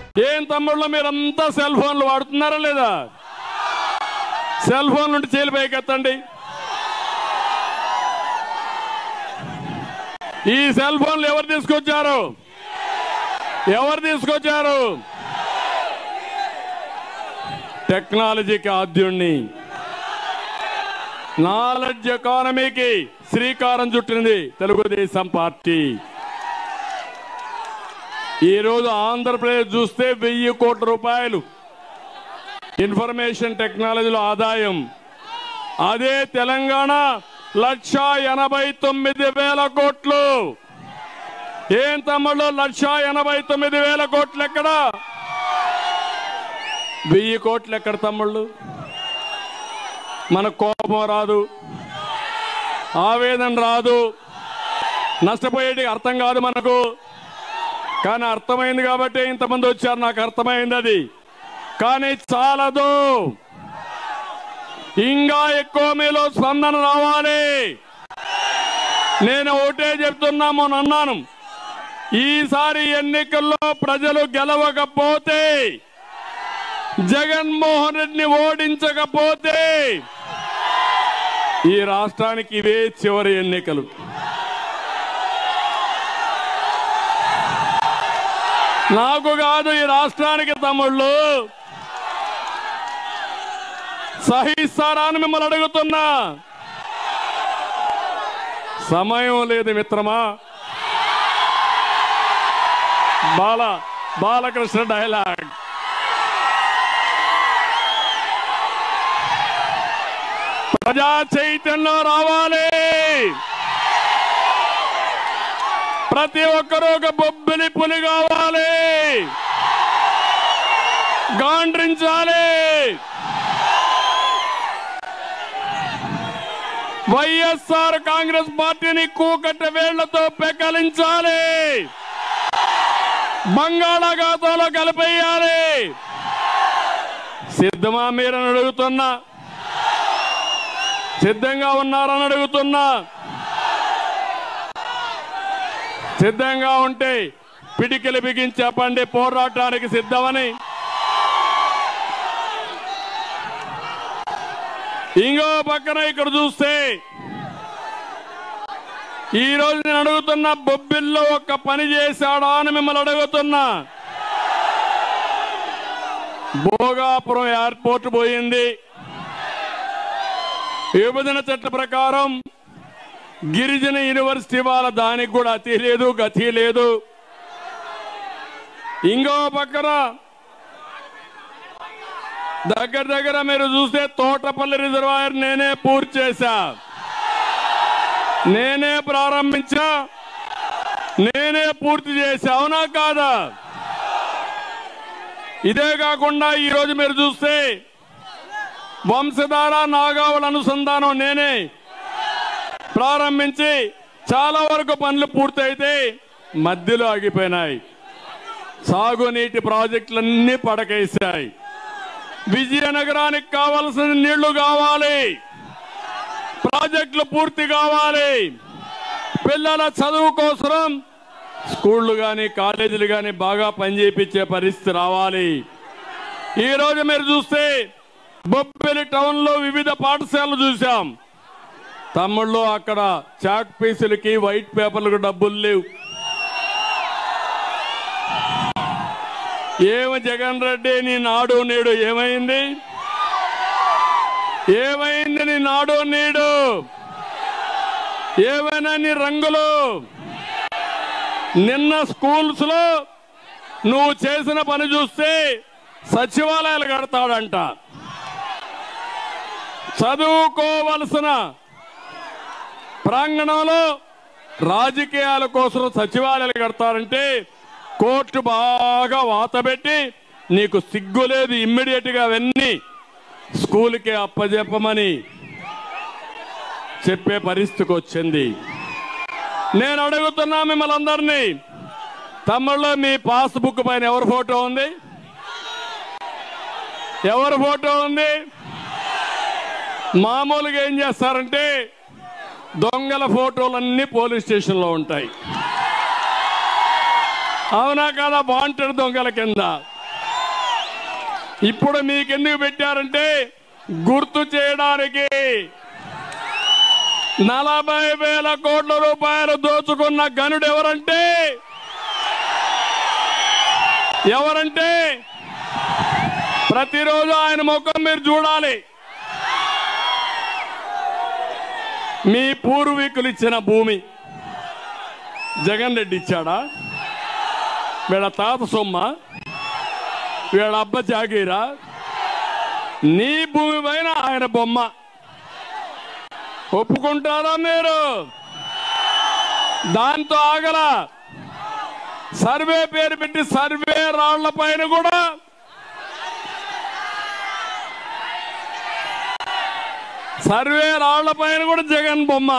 ఏం తమ్ముళ్ళు మీరంతా సెల్ ఫోన్లు వాడుతున్నారా లేదా సెల్ ఫోన్ నుండి చేలు పైకెత్తండి ఈ సెల్ ఫోన్లు ఎవరు తీసుకొచ్చారు ఎవరు తీసుకొచ్చారు టెక్నాలజీకి ఆద్యుణ్ణి నాలెడ్జ్ ఎకానమీకి శ్రీకారం చుట్టింది తెలుగుదేశం పార్టీ ఈ రోజు ఆంధ్రప్రదేశ్ చూస్తే వెయ్యి కోట్ల రూపాయలు ఇన్ఫర్మేషన్ టెక్నాలజీలో ఆదాయం అదే తెలంగాణ లక్ష ఎనభై తొమ్మిది వేల కోట్లు ఏం తమ్ముళ్ళు లక్ష ఎనభై తొమ్మిది వేల కోట్లు ఎక్కడ వెయ్యి కోట్లు ఎక్కడ తమ్ముళ్ళు మన కోపం రాదు ఆవేదన రాదు నష్టపోయేటి అర్థం కాదు మనకు కానీ అర్థమైంది కాబట్టి ఇంతమంది వచ్చారు నాకు అర్థమైంది అది కానీ చాలదు ఇంకా ఎక్కువ మీలో స్పందన రావాలి నేను ఒకటే చెప్తున్నా మొన్న అన్నాను ఈసారి ఎన్నికల్లో ప్రజలు గెలవకపోతే జగన్మోహన్ రెడ్డిని ఓడించకపోతే ఈ రాష్ట్రానికి ఇవే చివరి ఎన్నికలు నాకు కాదు ఈ రాష్ట్రానికి తమ్ముళ్ళు సహిస్తారా అని మిమ్మల్ని అడుగుతున్నా సమయం లేదు మిత్రమా బాల బాలకృష్ణ డైలాగ్ ప్రజా చైతన్యం రావాలి ప్రతి ఒక్కరూ ఒక బొబ్బిలి పులి కావాలి గాండ్రించాలి వైఎస్ఆర్ కాంగ్రెస్ పార్టీని కూకట్ట వేళ్లతో పెకలించాలి బంగాళాఖాతంలో కలిపేయాలి సిద్ధమా మీరని అడుగుతున్నా సిద్ధంగా ఉన్నారని అడుగుతున్నా సిద్ధంగా ఉంటే పిడికిలు బిగించి చెప్పండి పోరాటానికి సిద్ధమని ఇంకో పక్కన ఇక్కడ చూస్తే ఈ రోజు నేను అడుగుతున్న బొబ్బిల్లో ఒక్క పని చేశాడా అని మిమ్మల్ని అడుగుతున్నా భోగాపురం ఎయిర్పోర్ట్ పోయింది విభజన చట్ట ప్రకారం గిరిజన యూనివర్సిటీ వాళ్ళ దానికి కూడా అతి లేదు గతి లేదు ఇంకో పక్కన దగ్గర దగ్గర మీరు చూస్తే తోటపల్లి రిజర్వాయర్ నేనే పూర్తి చేశా నేనే ప్రారంభించా నేనే పూర్తి చేశా అవునా కాదా ఇదే కాకుండా ఈరోజు మీరు చూస్తే వంశధార నాగావళ అనుసంధానం నేనే ప్రారంభించి చాలా వరకు పనులు పూర్తయితే మధ్యలో ఆగిపోయినాయి సాగునీటి ప్రాజెక్టులన్నీ పడకేశాయి విజయనగరానికి కావలసిన నీళ్లు కావాలి ప్రాజెక్టులు పూర్తి కావాలి పిల్లల చదువు కోసం స్కూళ్ళు కానీ కాలేజీలు కానీ బాగా పనిచేయించే పరిస్థితి రావాలి ఈ రోజు మీరు చూస్తే బొబ్బిలి టౌన్ లో వివిధ పాఠశాలలు చూసాం తమ్ముళ్ళు అక్కడ చాక్ పీసులకి వైట్ పేపర్లకు డబ్బులు లేవు ఏమి జగన్ రెడ్డి నీ నాడు నేడు ఏమైంది ఏమైంది నీ నాడు నేడు ఏమైనా నీ రంగులు నిన్న స్కూల్స్ లో నువ్వు చేసిన పని చూస్తే సచివాలయాలు కడతాడంట చదువుకోవలసిన ప్రాంగణంలో రాజకీయాల కోసం సచివాలయాలు కడతారంటే కోర్టు బాగా వాతబెట్టి నీకు సిగ్గు లేదు ఇమ్మీడియట్ గా అవన్నీ స్కూల్కి అప్పజెప్పమని చెప్పే పరిస్థితికి వచ్చింది నేను అడుగుతున్నా మిమ్మల్ని అందరినీ తమ్ముళ్ళు మీ పాస్బుక్ పైన ఎవరి ఫోటో ఉంది ఎవరి ఫోటో ఉంది మామూలుగా ఏం చేస్తారంటే దొంగల ఫోటోలన్నీ పోలీస్ స్టేషన్లో ఉంటాయి అవునా కదా వాంటెడ్ దొంగల కింద ఇప్పుడు మీకెందుకు పెట్టారంటే గుర్తు చేయడానికి నలభై వేల కోట్ల రూపాయలు దోచుకున్న గనుడు ఎవరంటే ఎవరంటే ప్రతిరోజు ఆయన ముఖం మీరు చూడాలి మీ పూర్వీకులు ఇచ్చిన భూమి జగన్ రెడ్డి ఇచ్చాడా వీళ్ళ తాత సొమ్మ వీళ్ళ అబ్బ జాగీరా నీ భూమి పైన ఆయన బొమ్మ ఒప్పుకుంటారా మీరు దాంతో ఆగల సర్వే పేరు పెట్టి సర్వే రాళ్ల పైన కూడా సర్వే రాళ్ల పైన కూడా జగన్ బొమ్మ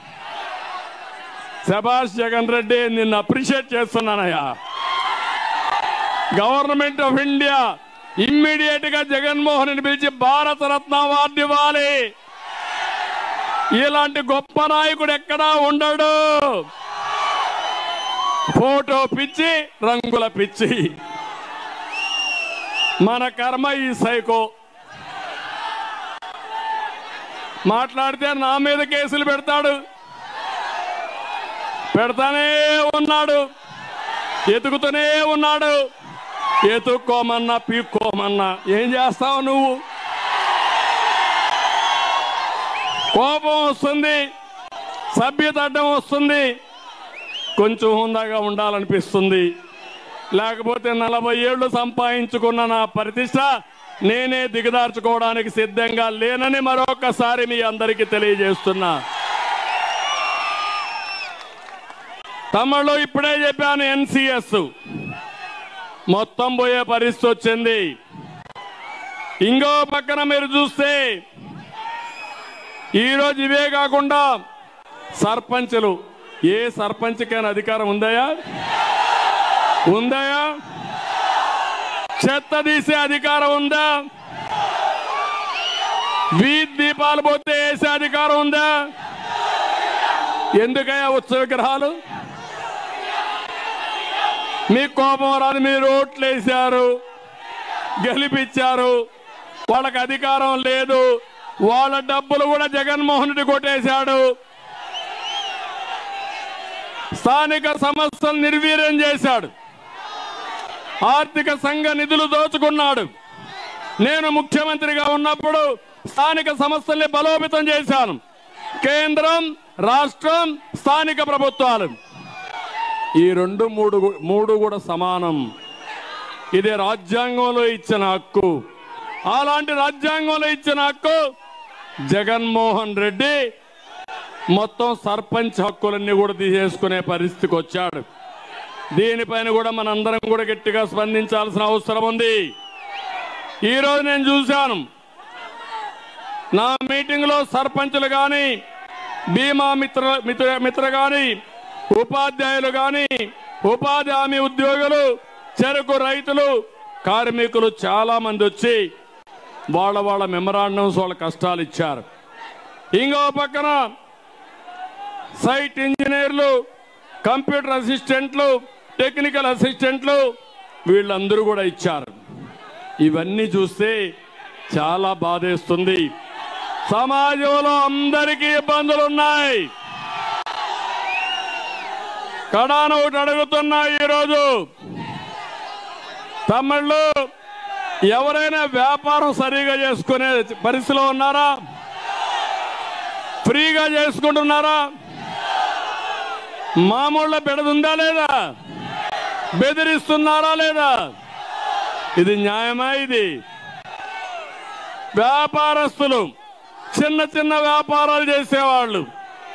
శభాష్ జగన్ రెడ్డి నిన్ను అప్రిషియేట్ చేస్తున్నానయ్యా గవర్నమెంట్ ఆఫ్ ఇండియా ఇమ్మీడియట్ గా జగన్మోహన్ రెడ్డి పిలిచి భారత రత్న అవార్డు ఇవ్వాలి ఇలాంటి గొప్ప నాయకుడు ఎక్కడా ఉండడు ఫోటో పిచ్చి రంగుల పిచ్చి మన కర్మ ఈ సైకో మాట్లాడితే నా మీద కేసులు పెడతాడు పెడతానే ఉన్నాడు ఎతుకుతూనే ఉన్నాడు ఎతుక్కోమన్నా పీక్కోమన్నా ఏం చేస్తావు నువ్వు కోపం వస్తుంది సభ్యత అడ్డం వస్తుంది కొంచెం హుందాగా ఉండాలనిపిస్తుంది లేకపోతే నలభై ఏళ్ళు సంపాదించుకున్న నా ప్రతిష్ట నేనే దిగదార్చుకోవడానికి సిద్ధంగా లేనని మరొకసారి మీ అందరికీ తెలియజేస్తున్నా తమిళలో ఇప్పుడే చెప్పాను ఎన్సిఎస్ మొత్తం పోయే పరిస్థితి వచ్చింది ఇంకో పక్కన మీరు చూస్తే ఈరోజు ఇవే కాకుండా సర్పంచులు ఏ సర్పంచ్కైనా అధికారం ఉందయా ఉందయా చెత్త తీసే అధికారం ఉందా వీధి దీపాలు పోతే వేసే అధికారం ఉందా ఎందుకయ్యా ఉత్సవ విగ్రహాలు మీ కోపం రాని మీరు ఓట్లు వేశారు గెలిపించారు వాళ్ళకి అధికారం లేదు వాళ్ళ డబ్బులు కూడా జగన్మోహన్ రెడ్డి కొట్టేశాడు స్థానిక సంస్థలు నిర్వీర్యం చేశాడు ఆర్థిక సంఘ నిధులు దోచుకున్నాడు నేను ముఖ్యమంత్రిగా ఉన్నప్పుడు స్థానిక సంస్థల్ని బలోపేతం చేశాను కేంద్రం రాష్ట్రం స్థానిక ప్రభుత్వాలు ఈ రెండు మూడు గు- మూడు కూడా సమానం ఇది రాజ్యాంగంలో ఇచ్చిన హక్కు అలాంటి రాజ్యాంగంలో ఇచ్చిన హక్కు జగన్మోహన్ రెడ్డి మొత్తం సర్పంచ్ హక్కులన్నీ కూడా తీసేసుకునే పరిస్థితికి వచ్చాడు దీనిపైన కూడా మనందరం కూడా గట్టిగా స్పందించాల్సిన అవసరం ఉంది ఈ రోజు నేను చూశాను నా మీటింగ్ లో సర్పంచులు కానీ బీమా మిత్ర మిత్ర మిత్ర కానీ ఉపాధ్యాయులు కానీ ఉపాధి హామీ ఉద్యోగులు చెరుకు రైతులు కార్మికులు చాలా మంది వచ్చి వాళ్ళ వాళ్ళ మెమరాండమ్స్ వాళ్ళ కష్టాలు ఇచ్చారు ఇంకో పక్కన సైట్ ఇంజనీర్లు కంప్యూటర్ అసిస్టెంట్లు టెక్నికల్ అసిస్టెంట్లు వీళ్ళందరూ కూడా ఇచ్చారు ఇవన్నీ చూస్తే చాలా బాధేస్తుంది సమాజంలో అందరికీ ఇబ్బందులు ఉన్నాయి కడాన ఒకటి అడుగుతున్నా ఈరోజు తమిళ్ళు ఎవరైనా వ్యాపారం సరిగా చేసుకునే పరిస్థితిలో ఉన్నారా ఫ్రీగా చేసుకుంటున్నారా మామూళ్ళ పెడదుందా లేదా బెదిరిస్తున్నారా లేదా ఇది న్యాయమా ఇది వ్యాపారస్తులు చిన్న చిన్న వ్యాపారాలు చేసేవాళ్ళు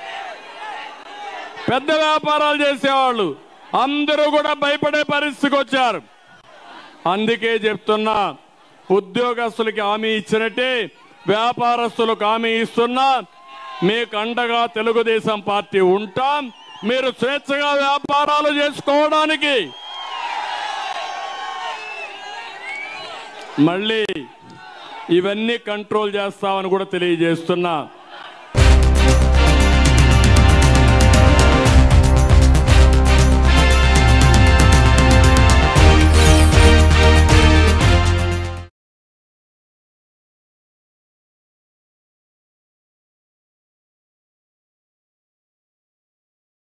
పెద్ద వ్యాపారాలు చేసేవాళ్ళు అందరూ కూడా భయపడే పరిస్థితికి వచ్చారు అందుకే చెప్తున్నా ఉద్యోగస్తులకి హామీ ఇచ్చినట్టే వ్యాపారస్తులకు హామీ ఇస్తున్నా మీకు అండగా తెలుగుదేశం పార్టీ ఉంటాం మీరు స్వేచ్ఛగా వ్యాపారాలు చేసుకోవడానికి మళ్ళీ ఇవన్నీ కంట్రోల్ చేస్తామని కూడా తెలియజేస్తున్నా